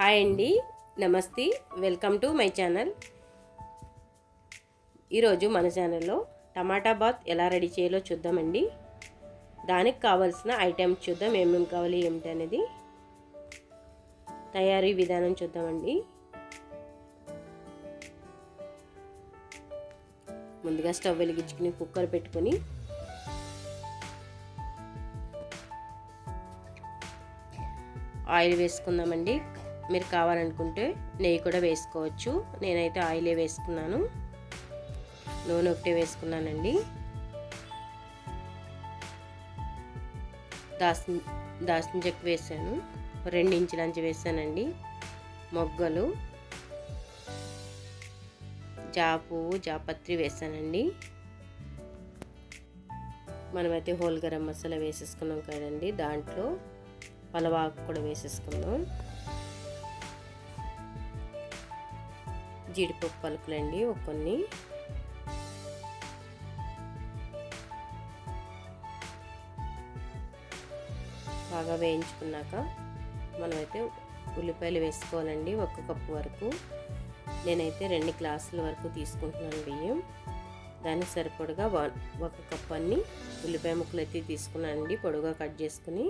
hi అండి నమస్తే welcome to my channel ఈరోజు మన ఛానల్లో టమాటా బాత్ ఎలా రెడీ చేయాలో చూద్దామండి దానికి కావాల్సిన ఐటమ్స్ చూద్దాం ఏమేమి కావాలి ఏమిటి అనేది తయారీ విధానం చూద్దామండి ముందుగా స్టవ్ వెలిగించుకుని కుక్కర్ పెట్టుకొని ఆయిల్ వేసుకుందామండి మీరు కావాలనుకుంటే నెయ్యి కూడా వేసుకోవచ్చు నేనైతే ఆయిలే వేసుకున్నాను నూనె ఒకటే వేసుకున్నానండి దాసిన దాసిన చెక్క వేసాను రెండు ఇంచులంచి వేసానండి మొగ్గలు జాపువ్వు జాపత్రి వేసానండి మనమైతే హోల్ గరం మసాలా వేసేసుకున్నాం కదండి దాంట్లో పలవాకు కూడా వేసేసుకుందాం జీడిపప్పు పలుకులండి ఒక కొన్ని బాగా వేయించుకున్నాక మనమైతే ఉల్లిపాయలు వేసుకోవాలండి ఒక కప్పు వరకు నేనైతే రెండు గ్లాసుల వరకు తీసుకుంటున్నాను బియ్యం దానికి సరిపడగా ఒక కప్పు అన్ని ఉల్లిపాయ ముక్కలు అయితే తీసుకున్నానండి పొడుగా కట్ చేసుకుని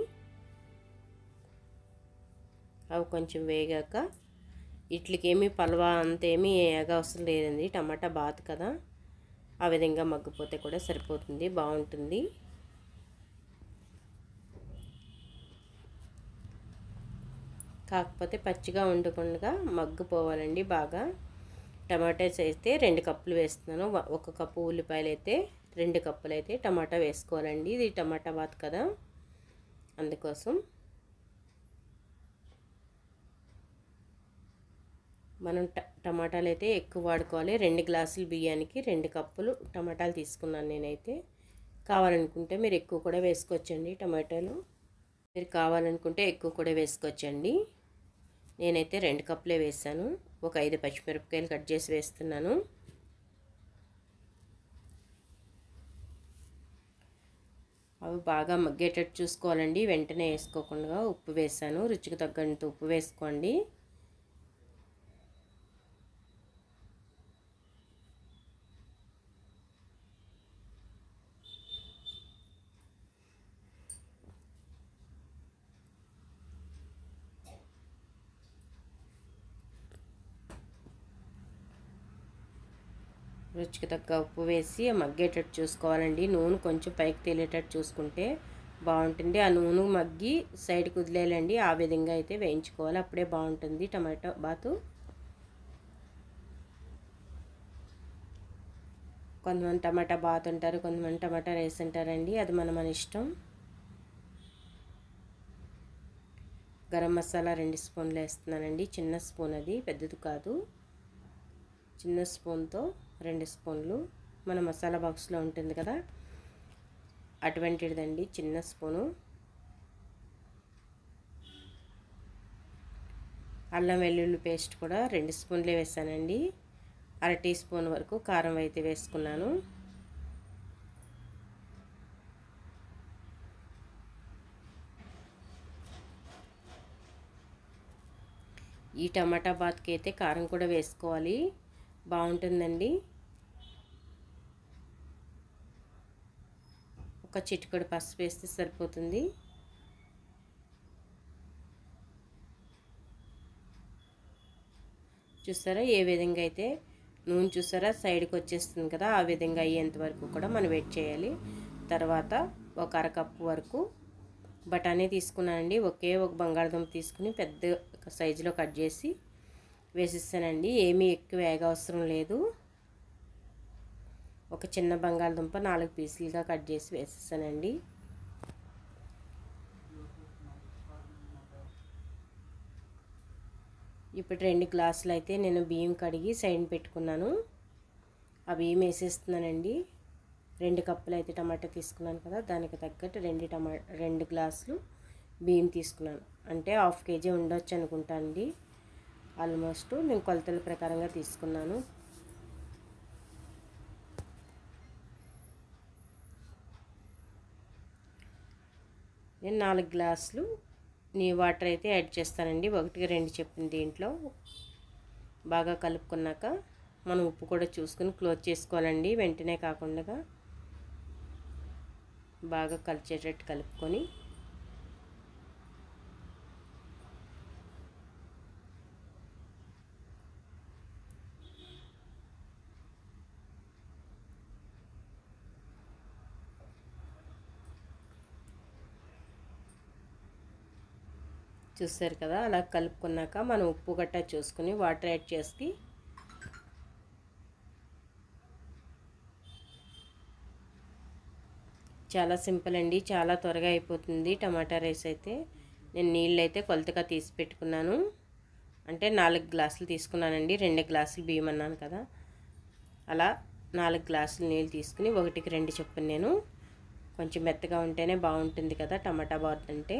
అవి కొంచెం వేగాక ఇట్లకి ఏమీ పలవా అంతేమీ ఏగా అవసరం లేదండి టమాటా బాత్ కదా ఆ విధంగా మగ్గిపోతే కూడా సరిపోతుంది బాగుంటుంది కాకపోతే పచ్చిగా ఉండకుండా మగ్గిపోవాలండి బాగా టమాటాస్ అయితే రెండు కప్పులు వేస్తున్నాను ఒక కప్పు ఉల్లిపాయలు అయితే రెండు కప్పులు అయితే టమాటా వేసుకోవాలండి ఇది టమాటా బాత్ కదా అందుకోసం మనం టమాటాలు అయితే ఎక్కువ వాడుకోవాలి రెండు గ్లాసులు బియ్యానికి రెండు కప్పులు టమాటాలు తీసుకున్నాను నేనైతే కావాలనుకుంటే మీరు ఎక్కువ కూడా వేసుకోవచ్చండి టమాటాలు మీరు కావాలనుకుంటే ఎక్కువ కూడా వేసుకోవచ్చండి నేనైతే రెండు కప్పులే వేసాను ఒక ఐదు పచ్చిమిరపకాయలు కట్ చేసి వేస్తున్నాను అవి బాగా మగ్గేటట్టు చూసుకోవాలండి వెంటనే వేసుకోకుండా ఉప్పు వేసాను రుచికి తగ్గంత ఉప్పు వేసుకోండి రుచికి తగ్గ ఉప్పు వేసి మగ్గేటట్టు చూసుకోవాలండి నూనె కొంచెం పైకి తేలేటట్టు చూసుకుంటే బాగుంటుంది ఆ నూనె మగ్గి సైడ్కి వదిలేయాలండి ఆ విధంగా అయితే వేయించుకోవాలి అప్పుడే బాగుంటుంది టమాటో బాతు కొంతమంది టమాటా బాత్ అంటారు కొంతమంది టమాటా రైస్ అంటారండి అది మన మన ఇష్టం గరం మసాలా రెండు స్పూన్లు వేస్తున్నానండి చిన్న స్పూన్ అది పెద్దది కాదు చిన్న స్పూన్తో రెండు స్పూన్లు మన మసాలా బాక్స్లో ఉంటుంది కదా అటువంటిదండి చిన్న స్పూను అల్లం వెల్లుల్లి పేస్ట్ కూడా రెండు స్పూన్లే వేసానండి అర టీ స్పూన్ వరకు కారం అయితే వేసుకున్నాను ఈ టమాటా బాత్కి అయితే కారం కూడా వేసుకోవాలి బాగుంటుందండి ఒక చిటికడు పసుపు వేస్తే సరిపోతుంది చూసారా ఏ విధంగా అయితే నూనె చూసారా సైడ్కి వచ్చేస్తుంది కదా ఆ విధంగా అయ్యేంత వరకు కూడా మనం వెయిట్ చేయాలి తర్వాత ఒక అరకప్పు వరకు బఠానీ తీసుకున్నానండి ఒకే ఒక బంగాళదుంప తీసుకుని పెద్ద సైజులో కట్ చేసి వేసిస్తానండి ఏమీ ఎక్కువ వేగ అవసరం లేదు ఒక చిన్న బంగాళదుంప నాలుగు పీసులుగా కట్ చేసి వేసేసానండి ఇప్పుడు రెండు గ్లాసులు అయితే నేను బియ్యం కడిగి సైడ్ పెట్టుకున్నాను ఆ బియ్యం వేసేస్తున్నానండి రెండు కప్పులు అయితే టమాటా తీసుకున్నాను కదా దానికి తగ్గట్టు రెండు టమా రెండు గ్లాసులు బియ్యం తీసుకున్నాను అంటే హాఫ్ కేజీ ఉండొచ్చు అనుకుంటా అండి ఆల్మోస్ట్ నేను కొలతల ప్రకారంగా తీసుకున్నాను నేను నాలుగు గ్లాసులు నీ వాటర్ అయితే యాడ్ చేస్తానండి ఒకటికి రెండు చెప్పింది దీంట్లో బాగా కలుపుకున్నాక మనం ఉప్పు కూడా చూసుకుని క్లోజ్ చేసుకోవాలండి వెంటనే కాకుండా బాగా కలిచేటట్టు కలుపుకొని చూస్తారు కదా అలా కలుపుకున్నాక మనం ఉప్పు గట్టా చూసుకుని వాటర్ యాడ్ చేసి చాలా సింపుల్ అండి చాలా త్వరగా అయిపోతుంది టమాటా రైస్ అయితే నేను నీళ్ళు అయితే కొలతగా తీసి పెట్టుకున్నాను అంటే నాలుగు గ్లాసులు తీసుకున్నానండి రెండు గ్లాసులు బియ్యం అన్నాను కదా అలా నాలుగు గ్లాసులు నీళ్ళు తీసుకుని ఒకటికి రెండు చొప్పున నేను కొంచెం మెత్తగా ఉంటేనే బాగుంటుంది కదా టమాటా బాత్ అంటే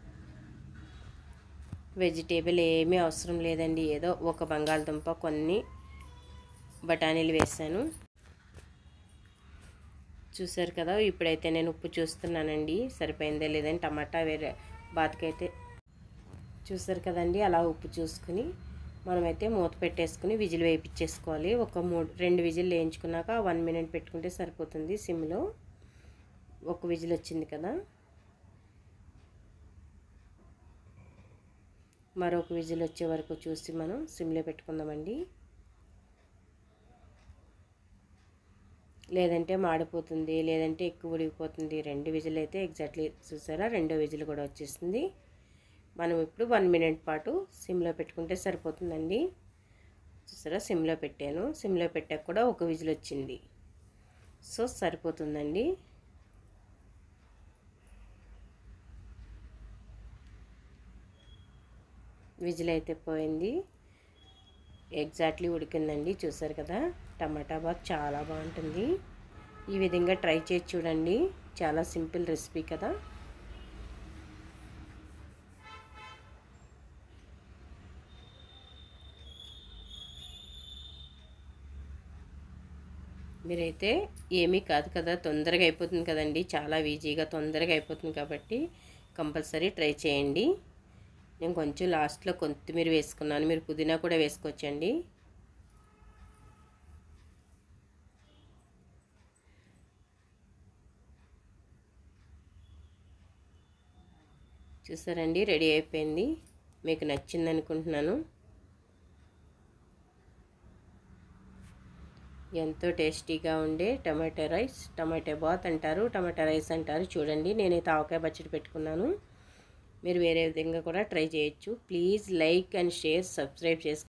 వెజిటేబుల్ ఏమీ అవసరం లేదండి ఏదో ఒక బంగాళదుంప కొన్ని బఠానీలు వేసాను చూసారు కదా ఇప్పుడైతే నేను ఉప్పు చూస్తున్నానండి సరిపోయిందే లేదని టమాటా వేరే బాతకైతే చూసారు కదండి అలా ఉప్పు చూసుకుని మనమైతే మూత పెట్టేసుకుని విజిల్ వేయించేసుకోవాలి ఒక మూడు రెండు విజిల్ వేయించుకున్నాక వన్ మినిట్ పెట్టుకుంటే సరిపోతుంది సిమ్లో ఒక విజిల్ వచ్చింది కదా మరొక విజిల్ వచ్చే వరకు చూసి మనం సిమ్లో పెట్టుకుందామండి లేదంటే మాడిపోతుంది లేదంటే ఎక్కువ ఉడికిపోతుంది రెండు విజిల్ అయితే ఎగ్జాక్ట్లీ చూసారా రెండో విజిల్ కూడా వచ్చేసింది మనం ఇప్పుడు వన్ మినిట్ పాటు సిమ్లో పెట్టుకుంటే సరిపోతుందండి చూసారా సిమ్లో పెట్టాను సిమ్లో పెట్టాక కూడా ఒక విజిల్ వచ్చింది సో సరిపోతుందండి విజిల్ అయితే పోయింది ఎగ్జాక్ట్లీ ఉడికిందండి చూసారు కదా టమాటా బాత్ చాలా బాగుంటుంది ఈ విధంగా ట్రై చేసి చూడండి చాలా సింపుల్ రెసిపీ కదా మీరైతే ఏమీ కాదు కదా తొందరగా అయిపోతుంది కదండి చాలా ఈజీగా తొందరగా అయిపోతుంది కాబట్టి కంపల్సరీ ట్రై చేయండి నేను కొంచెం లాస్ట్లో కొత్తిమీర వేసుకున్నాను మీరు పుదీనా కూడా వేసుకోవచ్చండి చూసారండి రెడీ అయిపోయింది మీకు నచ్చింది అనుకుంటున్నాను ఎంతో టేస్టీగా ఉండే టమాటో రైస్ టమాటో బాత్ అంటారు టమాటో రైస్ అంటారు చూడండి నేనైతే ఆవకాయ పచ్చడి పెట్టుకున్నాను మీరు వేరే విధంగా కూడా ట్రై చేయొచ్చు please like and share subscribe చేసుకో